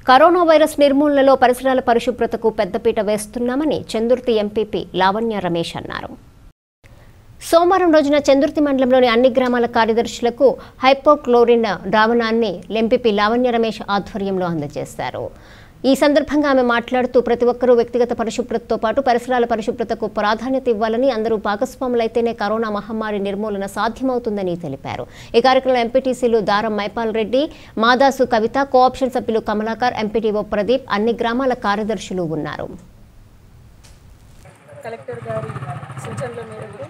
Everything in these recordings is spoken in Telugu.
కరోనా వైరస్ నిర్మూలనలో పరిసరాల పరిశుభ్రతకు పెద్దపీట వేస్తున్నామని చందుర్తి ఎంపీపీ లావణ్య రమేష్ అన్నారు సోమవారం రోజున చందుర్తి మండలంలోని అన్ని గ్రామాల కార్యదర్శులకు హైపోక్లోరిన్ ద్రావణాన్ని ఎంపీపీ లావణ్య రమేష్ ఆధ్వర్యంలో అందజేశారు ఈ సందర్భంగా ఆమె మాట్లాడుతూ ప్రతి ఒక్కరూ వ్యక్తిగత పరిశుభ్రతతో పాటు పరిసరాల పరిశుభ్రతకు ప్రాధాన్యత ఇవ్వాలని అందరూ భాగస్వాములైతేనే కరోనా మహమ్మారి నిర్మూలన సాధ్యమవుతుందని తెలిపారు ఈ కార్యక్రమంలో ఎంపీటీసీలు దారం మైపాల్ రెడ్డి మాదాసు కవిత కోఆప్షన్ సభ్యులు కమలాకర్ ఎంపీటీఓ ప్రదీప్ అన్ని గ్రామాల కార్యదర్శులు ఉన్నారు కలెక్టర్ గారి సూచనల మేరకు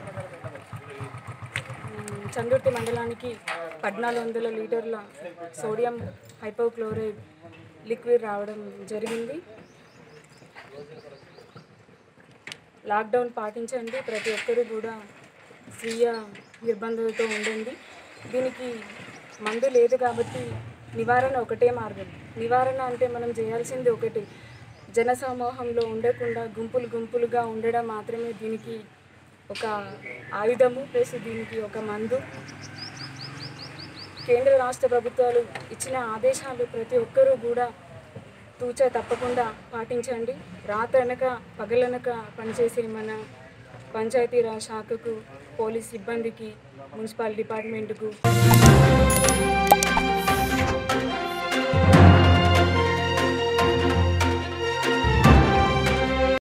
మ్, చందుర్తి మండలానికి పద్నాలుగు వందల లీటర్ల సోడియం హైపోక్లోరైడ్ లిక్విడ్ రావడం జరిగింది లాక్డౌన్ పాటించండి ప్రతి ఒక్కరూ కూడా స్వీయ నిర్బంధాలతో ఉండండి దీనికి మందు లేదు కాబట్టి నివారణ ఒకటే మార్గం నివారణ అంటే మనం చేయాల్సింది ఒకటి జన సమూహంలో ఉండకుండా గుంపులు గుంపులుగా ఉండడం మాత్రమే దీనికి ఒక ఆయుధము ప్లస్ దీనికి ఒక మందు కేంద్ర రాష్ట్ర ప్రభుత్వాలు ఇచ్చిన ఆదేశాలు ప్రతి ఒక్కరూ కూడా తూచా తప్పకుండా పాటించండి రాత్రనక పగలనక పనిచేసే మన పంచాయతీరాజ్ శాఖకు పోలీస్ సిబ్బందికి మున్సిపల్ డిపార్ట్మెంట్కు